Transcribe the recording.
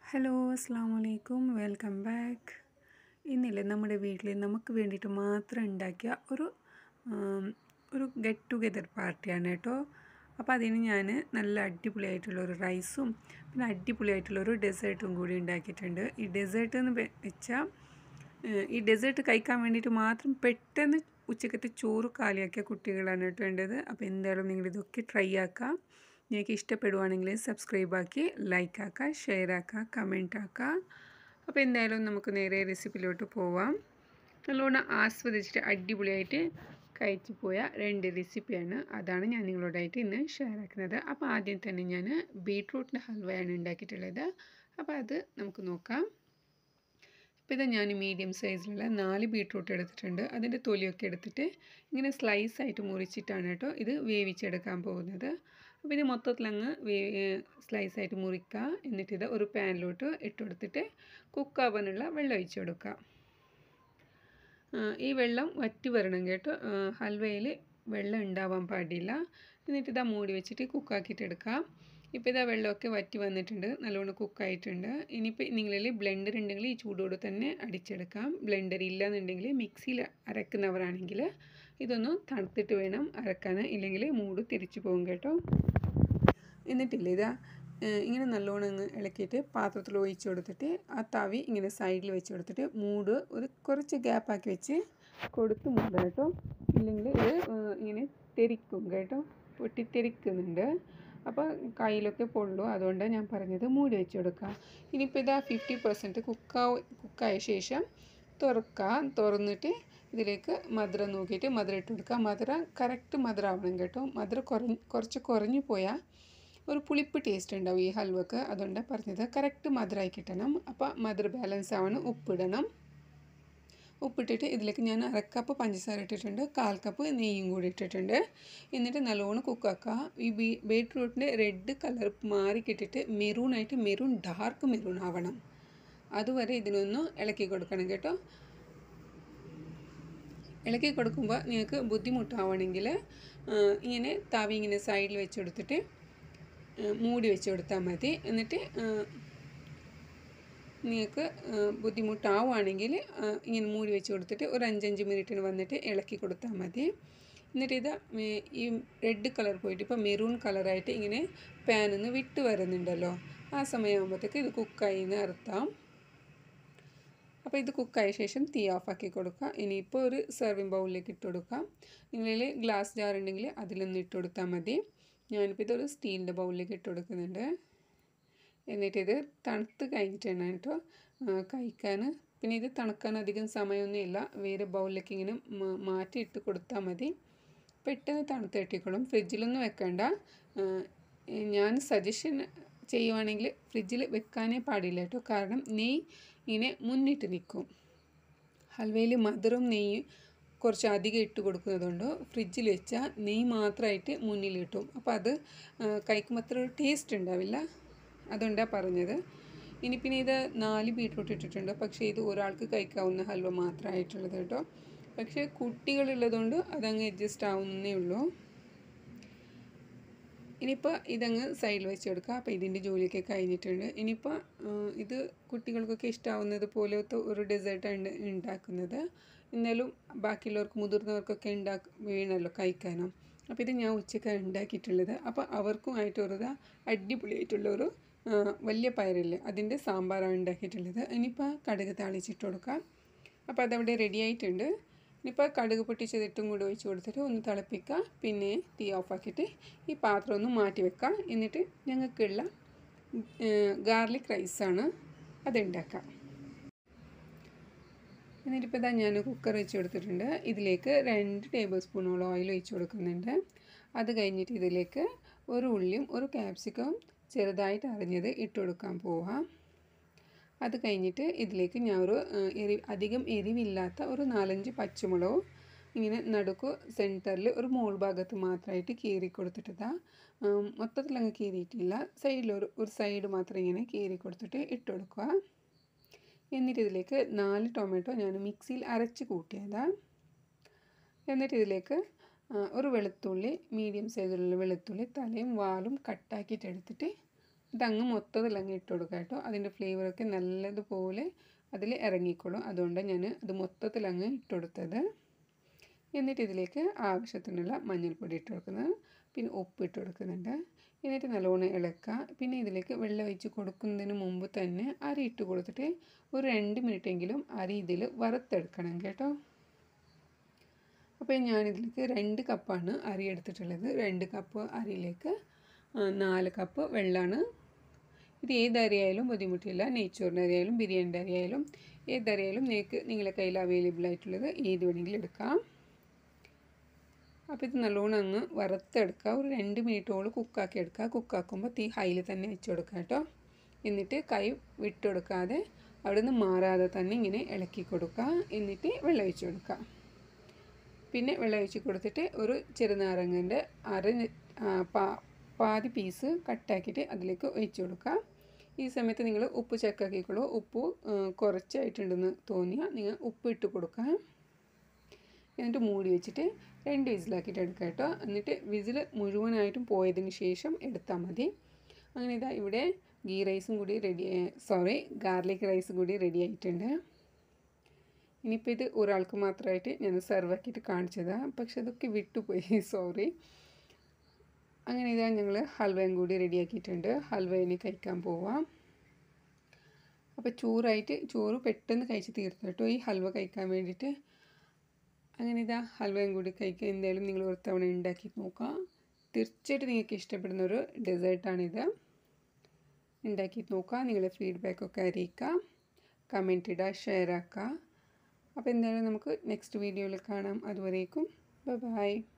hello അസ്സാം വലൈക്കും welcome back ഇന്നില്ലേ നമ്മുടെ വീട്ടിൽ നമുക്ക് വേണ്ടിയിട്ട് മാത്രം ഉണ്ടാക്കിയ ഒരു ആം, ഒരു ഗെറ്റ് ടുഗെദർ പാർട്ടിയാണ് കേട്ടോ അപ്പോൾ അതിന് ഞാൻ നല്ല അടിപൊളിയായിട്ടുള്ള ഒരു റൈസും പിന്നെ അടിപൊളിയായിട്ടുള്ള ഒരു ഡെസേർട്ടും കൂടി ഉണ്ടാക്കിയിട്ടുണ്ട് ഈ ഡെസേർട്ട് എന്ന് വെ- വെച്ചാൽ ഏഹ്, ഈ ഡെസേർട്ട് കഴിക്കാൻ വേണ്ടിയിട്ട് മാത്രം പെട്ടെന്ന് ഉച്ചക്കത്തെ ചോറ് കാലിയാക്കിയ കുട്ടികളാണ് കേട്ടോ വേണ്ടത് അപ്പോൾ എന്തായാലും നിങ്ങൾ ഇതൊക്കെ ട്രൈ ആക്കുക നിങ്ങൾക്ക് ഇഷ്ടപ്പെടുവാണെങ്കിൽ സബ്സ്ക്രൈബ് ആക്കി ലൈക്ക് ആക്കുക ഷെയർ ആക്കുക കമൻറ്റ് ആക്കുക അപ്പോൾ എന്തായാലും നമുക്ക് നേരെ റെസിപ്പിയിലോട്ട് പോവാം നല്ലോണം ആസ്വദിച്ചിട്ട് അടിപൊളിയായിട്ട് കഴിച്ചു പോയ രണ്ട് റെസിപ്പിയാണ് അതാണ് ഞാൻ നിങ്ങളോടായിട്ട് ഇന്ന് ഷെയർ ആക്കുന്നത് അപ്പോൾ ആദ്യം തന്നെ ഞാൻ ബീട്രൂട്ടിൻ്റെ ഹൽവയാണ് ഉണ്ടാക്കിയിട്ടുള്ളത് അപ്പോൾ അത് നമുക്ക് നോക്കാം ഇപ്പോൾ ഇത് ഞാൻ മീഡിയം സൈസിലുള്ള നാല് ബീട്രൂട്ട് എടുത്തിട്ടുണ്ട് അതിൻ്റെ തൊലിയൊക്കെ എടുത്തിട്ട് ഇങ്ങനെ സ്ലൈസ് ആയിട്ട് മുറിച്ചിട്ടാണ് കേട്ടോ ഇത് വേവിച്ചെടുക്കാൻ പോകുന്നത് അപ്പോൾ ഇത് മൊത്തത്തിലങ്ങ് വേ സ്ലൈസ് ആയിട്ട് മുറിക്കുക എന്നിട്ട് ഇത് ഒരു പാനിലോട്ട് ഇട്ട് കൊടുത്തിട്ട് കുക്കാവാനുള്ള വെള്ളം ഒഴിച്ച് കൊടുക്കുക ആ, ഈ വെള്ളം വറ്റി വരണം കേട്ടോ ഹൽവയിൽ വെള്ളം ഉണ്ടാവാൻ പാടില്ല എന്നിട്ട് ഇതാ മൂടി വെച്ചിട്ട് കുക്കാക്കിയിട്ട് എടുക്കാം ഇപ്പോൾ ഇതാ വെള്ളമൊക്കെ വറ്റി വന്നിട്ടുണ്ട് നല്ലോണം കുക്കായിട്ടുണ്ട് ഇനിയിപ്പോൾ നിങ്ങളിൽ ബ്ലെൻഡർ ഉണ്ടെങ്കിൽ ഈ ചൂടോടെ തന്നെ അടിച്ചെടുക്കാം ബ്ലെൻഡർ ഇല്ലയെന്നുണ്ടെങ്കിൽ മിക്സിയിൽ അരക്കുന്നവരാണെങ്കിൽ ഇതൊന്ന് തണുത്തിട്ട് വേണം അരക്കാൻ ഇല്ലെങ്കിൽ മൂട് തിരിച്ചു പോകും കേട്ടോ എന്നിട്ടില്ല ഇതാ ഏഹ് ഇങ്ങനെ നല്ലോണം അങ്ങ് ഇളക്കിയിട്ട് പാത്രത്തിൽ ഒഴിച്ച് കൊടുത്തിട്ട് ആ തവി ഇങ്ങനെ സൈഡിൽ വെച്ച് കൊടുത്തിട്ട് മൂട് ഒരു കുറച്ച് ഗ്യാപ്പാക്കി വെച്ച് കൊടുത്ത് മൂടണം കേട്ടോ ഇല്ലെങ്കിൽ ഇത് ഏഹ് ഇങ്ങനെ തെറിക്കും കേട്ടോ പൊട്ടിത്തെറിക്കുന്നുണ്ട് അപ്പോൾ കയ്യിലൊക്കെ പൊള്ളു അതുകൊണ്ടാണ് ഞാൻ പറഞ്ഞത് മൂടി വെച്ച് കൊടുക്കുക ഇനിയിപ്പോൾ ഇതാ ഫിഫ്റ്റി പെർസെൻറ്റ് കുക്കാ കുക്കായ ശേഷം തുറക്കുക തുറന്നിട്ട് ഇതിലേക്ക് മധുരം നോക്കിയിട്ട് മധുരം ഇട്ട് കൊടുക്കുക മധുരം കറക്റ്റ് മധുരം ആവണം കേട്ടോ മധുരം കുറഞ്ഞ് കുറച്ച് കുറഞ്ഞു പോയാൽ ഒരു പുളിപ്പ് ടേസ്റ്റ് ഉണ്ടാവും ഈ ഹൽവക്ക് അതുകൊണ്ടാണ് പറഞ്ഞത് കറക്റ്റ് മധുരമായി കിട്ടണം അപ്പോൾ മധുര ബാലൻസ് ആവണം ഉപ്പിടണം ഉപ്പിട്ടിട്ട് ഇതിലേക്ക് ഞാൻ അരക്കപ്പ് പഞ്ചസാര ഇട്ടിട്ടുണ്ട് കാൽ കപ്പ് നെയ്യും കൂടി ഇട്ടിട്ടുണ്ട് എന്നിട്ട് നല്ലോണം കുക്കാക്കുക ഈ ബീ ബീട്രൂട്ടിൻ്റെ റെഡ് കളർ മാറി കിട്ടിയിട്ട് മെറൂണായിട്ട് മെറൂൺ ഡാർക്ക് മെറൂൺ ആവണം അതുവരെ ഇതിനൊന്ന് ഇളക്കി കൊടുക്കണം കേട്ടോ ഇളക്കി കൊടുക്കുമ്പോൾ നിങ്ങൾക്ക് ബുദ്ധിമുട്ടാവണമെങ്കിൽ ഇങ്ങനെ തവി ഇങ്ങനെ സൈഡിൽ വെച്ച് കൊടുത്തിട്ട് ആ, മൂടി വെച്ച് കൊടുത്താൽ മതി എന്നിട്ട് ആ, നിങ്ങൾക്ക് ആ, ബുദ്ധിമുട്ടാവുകയാണെങ്കിൽ ആ, ഇങ്ങനെ മൂടി വെച്ച് കൊടുത്തിട്ട് ഒരു അഞ്ചഞ്ച് മിനിറ്റിന് വന്നിട്ട് ഇളക്കി കൊടുത്താൽ മതി എന്നിട്ട് ഇത് മേ- ഈ റെഡ് കളർ പോയിട്ട് ഇപ്പോൾ മെറൂൺ കളറായിട്ട് ഇങ്ങനെ പാനിൽ നിന്ന് വിട്ട് വരുന്നുണ്ടല്ലോ ആ സമയമാകുമ്പോഴത്തേക്ക് ഇത് കുക്കായി എന്ന് അർത്ഥം അപ്പോൾ ഇത് കുക്കായ ശേഷം തീ ഓഫാക്കി കൊടുക്കുക ഇനിയിപ്പോൾ ഒരു സെർവിങ് ബൗളിലേക്ക് ഇട്ട് കൊടുക്കാം നിങ്ങളിൽ ഗ്ലാസ് ജാർ ഉണ്ടെങ്കിൽ അതിലൊന്ന് ഇട്ട് കൊടുത്താൽ മതി ഞാനിപ്പോൾ ഇതൊരു സ്റ്റീലിൻ്റെ ബൗളിലേക്ക് ഇട്ട് കൊടുക്കുന്നുണ്ട് എന്നിട്ട് ഇത് തണുത്ത് കഴിഞ്ഞിട്ടാണ് കേട്ടോ ആ, കഴിക്കാൻ പിന്നെ ഇത് തണുക്കാൻ അധികം സമയമൊന്നുമില്ല വേറെ ബൗളിലേക്ക് ഇങ്ങനെ മാ- മാറ്റി ഇട്ട് കൊടുത്താൽ മതി പെട്ടെന്ന് തണുത്ത് കെട്ടിക്കോളും ഫ്രിഡ്ജിലൊന്നും വെക്കണ്ട ആ, ഞാൻ സജഷൻ ചെയ്യുവാണെങ്കിൽ ഫ്രിഡ്ജിൽ വെക്കാനേ പാടില്ല കേട്ടോ കാരണം നെയ്യ് ഇങ്ങനെ മുന്നിട്ട് നിൽക്കും ഹൽവയിൽ മധുരം നെയ്യ് കുറച്ച് അധികം ഇട്ട് കൊടുക്കുന്നതുകൊണ്ട് ഫ്രിഡ്ജിൽ വെച്ചാൽ നെയ്യ് മാത്രമായിട്ട് മുന്നിൽ കിട്ടും അപ്പോൾ അത് ആ, കഴിക്കുമ്പോൾ അത്ര ഒരു ടേസ്റ്റ് ഉണ്ടാവില്ല അതുകൊണ്ടാണ് പറഞ്ഞത് ഇനി പിന്നെ ഇത് നാല് ബീട്രൂട്ട് ഇട്ടിട്ടുണ്ട് പക്ഷേ ഇത് ഒരാൾക്ക് കഴിക്കാവുന്ന ഹൽവ മാത്രമായിട്ടുള്ളത് കേട്ടോ പക്ഷേ കുട്ടികളുള്ളതുകൊണ്ട് അതങ്ങ് അഡ്ജസ്റ്റ് ആവുന്നേ ഉള്ളൂ ഇനിയിപ്പോൾ ഇതങ്ങ് സൈഡിൽ വെച്ച് കൊടുക്കുക അപ്പോൾ ഇതിൻ്റെ ജോലിയൊക്കെ കഴിഞ്ഞിട്ടുണ്ട് ഇനിയിപ്പോൾ ഇത് കുട്ടികൾക്കൊക്കെ ഇഷ്ടമാവുന്നത് പോലത്തെ ഒരു ഡെസേർട്ടാണ് ഉണ്ടാക്കുന്നത് എന്നാലും ബാക്കിയുള്ളവർക്ക് മുതിർന്നവർക്കൊക്കെ ഉണ്ടാക്കി വേണമല്ലോ കഴിക്കാനും അപ്പോൾ ഇത് ഞാൻ ഉച്ചയ്ക്ക് ഉണ്ടാക്കിയിട്ടുള്ളത് അപ്പോൾ അവർക്കും ആയിട്ട് ഒരു ഇതാ അടിപൊളിയായിട്ടുള്ള ഒരു ആ, വലിയ പയറില്ലേ അതിൻ്റെ സാമ്പാറാണ് ഉണ്ടാക്കിയിട്ടുള്ളത് ഇനിയിപ്പോൾ കടുക് താളിച്ചിട്ട് കൊടുക്കാം അപ്പോൾ അതവിടെ റെഡി ആയിട്ടുണ്ട് ഇനിയിപ്പോൾ കടുക് പൊട്ടിച്ചതിട്ടും കൂടി ഒഴിച്ച് കൊടുത്തിട്ട് ഒന്ന് തിളപ്പിക്കുക പിന്നെ തീ ഓഫാക്കിയിട്ട് ഈ പാത്രം ഒന്ന് മാറ്റി വെക്കുക എന്നിട്ട് ഞങ്ങൾക്കുള്ള ഗാർലിക് റൈസാണ് അതുണ്ടാക്കാം എന്നിട്ടിപ്പോൾ ഇതാ ഞാൻ കുക്കർ വെച്ച് കൊടുത്തിട്ടുണ്ട് ഇതിലേക്ക് രണ്ട് ടേബിൾ സ്പൂണോളം ഓയിൽ ഒഴിച്ച് കൊടുക്കുന്നുണ്ട് അത് കഴിഞ്ഞിട്ട് ഇതിലേക്ക് ഒരു ഉള്ളിയും ഒരു ക്യാപ്സിക്കവും ചെറുതായിട്ട് അരിഞ്ഞത് ഇട്ട് കൊടുക്കാൻ പോവാം അത് കഴിഞ്ഞിട്ട് ഇതിലേക്ക് ഞാൻ ഒരു ആ, എരി അധികം എരിവില്ലാത്ത ഒരു നാലഞ്ച് പച്ചമുളകും ഇങ്ങനെ നടുക്ക് സെൻറ്ററിൽ ഒരു മോൾ ഭാഗത്ത് മാത്രമായിട്ട് കീറി കൊടുത്തിട്ടതാ മൊത്തത്തിൽ അങ്ങ് കീറിയിട്ടില്ല സൈഡിൽ ഒരു ഒരു സൈഡ് മാത്രം ഇങ്ങനെ കീറി കൊടുത്തിട്ട് ഇട്ട് കൊടുക്കുക എന്നിട്ട് ഇതിലേക്ക് നാല് ടൊമാറ്റോ ഞാൻ മിക്സിയിൽ അരച്ച് കൂട്ടിയതാ എന്നിട്ട് ഇതിലേക്ക് ആ, ഒരു വെളുത്തുള്ളി മീഡിയം സൈസിലുള്ള വെളുത്തുള്ളി തലയും വാലും കട്ടാക്കിയിട്ട് എടുത്തിട്ട് ഇതങ്ങ് മൊത്തത്തിൽ അങ്ങ് ഇട്ട് കൊടുക്കുക കേട്ടോ അതിൻ്റെ ഫ്ലേവറൊക്കെ നല്ലതുപോലെ അതിൽ ഇറങ്ങിക്കോളും അതുകൊണ്ട് ഞാൻ അത് മൊത്തത്തിൽ അങ്ങ് ഇട്ട് കൊടുത്തത് എന്നിട്ട് ഇതിലേക്ക് ആവശ്യത്തിനുള്ള മഞ്ഞൾപ്പൊടി ഇട്ട് കൊടുക്കുന്നത് പിന്നെ ഉപ്പ് ഇട്ട് കൊടുക്കുന്നുണ്ട് എന്നിട്ട് നല്ലോണം ഇളക്കുക പിന്നെ ഇതിലേക്ക് വെള്ളം ഒഴിച്ച് കൊടുക്കുന്നതിന് മുമ്പ് തന്നെ അരി ഇട്ട് കൊടുത്തിട്ട് ഒരു രണ്ട് മിനിറ്റെങ്കിലും അരി ഇതിൽ വറുത്തെടുക്കണം കേട്ടോ അപ്പോൾ ഞാനിതിലേക്ക് രണ്ട് കപ്പാണ് അരി എടുത്തിട്ടുള്ളത് രണ്ട് കപ്പ് അരിയിലേക്ക് നാല് കപ്പ് വെള്ളമാണ് ഇത് ഏത് അരിയായാലും ബുദ്ധിമുട്ടില്ല നെയ്ച്ചോറിൻ്റെ അരിയായാലും ബിരിയാണിൻ്റെ അരിയായാലും ഏത് അരിയായാലും നിങ്ങൾക്ക് നിങ്ങളുടെ കയ്യിൽ അവൈലബിൾ ആയിട്ടുള്ളത് ഏത് വേണമെങ്കിലും എടുക്കാം അപ്പോൾ ഇത് നല്ലോണം അങ്ങ് വറുത്തെടുക്കുക ഒരു രണ്ട് മിനിറ്റോളം കുക്കാക്കി എടുക്കുക കുക്കാക്കുമ്പോൾ തീ ഹൈയിൽ തന്നെ വെച്ച് കൊടുക്കുക കേട്ടോ എന്നിട്ട് കൈ വിട്ടുകൊടുക്കാതെ അവിടെ നിന്ന് മാറാതെ തന്നെ ഇങ്ങനെ ഇളക്കി കൊടുക്കുക എന്നിട്ട് വെള്ളം ഒഴിച്ച് കൊടുക്കുക പിന്നെ വെള്ളം ഒഴിച്ച് കൊടുത്തിട്ട് ഒരു ചെറുനാരങ്ങൻ്റെ അര പാതി പീസ് കട്ടാക്കിയിട്ട് അതിലേക്ക് ഒഴിച്ച് കൊടുക്കുക ഈ സമയത്ത് നിങ്ങൾ ഉപ്പ് ചെക്കാക്കിക്കോളൂ ഉപ്പ് കുറച്ചായിട്ടുണ്ടെന്ന് തോന്നിയാൽ നിങ്ങൾ ഉപ്പ് ഇട്ട് കൊടുക്കുക എന്നിട്ട് മൂടി വെച്ചിട്ട് രണ്ട് വിസിലാക്കിയിട്ട് എടുക്കുക കേട്ടോ എന്നിട്ട് വിസിൽ മുഴുവനായിട്ടും പോയതിന് ശേഷം എടുത്താൽ മതി അങ്ങനെ ഇതാ ഇവിടെ ഗീ റൈസും കൂടി റെഡി സോറി ഗാർലിക് റൈസും കൂടി റെഡി ആയിട്ടുണ്ട് ഇനിയിപ്പോൾ ഇത് ഒരാൾക്ക് മാത്രമായിട്ട് ഞാൻ സെർവ് ആക്കിയിട്ട് കാണിച്ചതാണ് പക്ഷെ അതൊക്കെ വിട്ടുപോയി സോറി അങ്ങനെ ഇതാ ഞങ്ങൾ ഹൽവയും കൂടി റെഡിയാക്കിയിട്ടുണ്ട് ഹൽവ ഇനി കഴിക്കാൻ പോവാം അപ്പോൾ ചോറായിട്ട് ചോറ് പെട്ടെന്ന് കഴിച്ച് തീർത്തു കേട്ടോ ഈ ഹൽവ കഴിക്കാൻ വേണ്ടിയിട്ട് അങ്ങനെ ഇതാ ഹൽവയും കൂടി കഴിക്കുക എന്തായാലും നിങ്ങൾ ഒരു തവണ ഉണ്ടാക്കി നോക്കാം തീർച്ചയായിട്ടും നിങ്ങൾക്ക് ഇഷ്ടപ്പെടുന്ന ഒരു ഡെസേർട്ടാണിത് ഉണ്ടാക്കി നോക്കുക നിങ്ങളുടെ ഫീഡ്ബാക്കൊക്കെ അറിയിക്കുക കമൻറ്റ് ഇടുക ഷെയർ ആക്കുക അപ്പോൾ എന്തായാലും നമുക്ക് നെക്സ്റ്റ് വീഡിയോയിൽ കാണാം അതുവരേക്കും ബൈ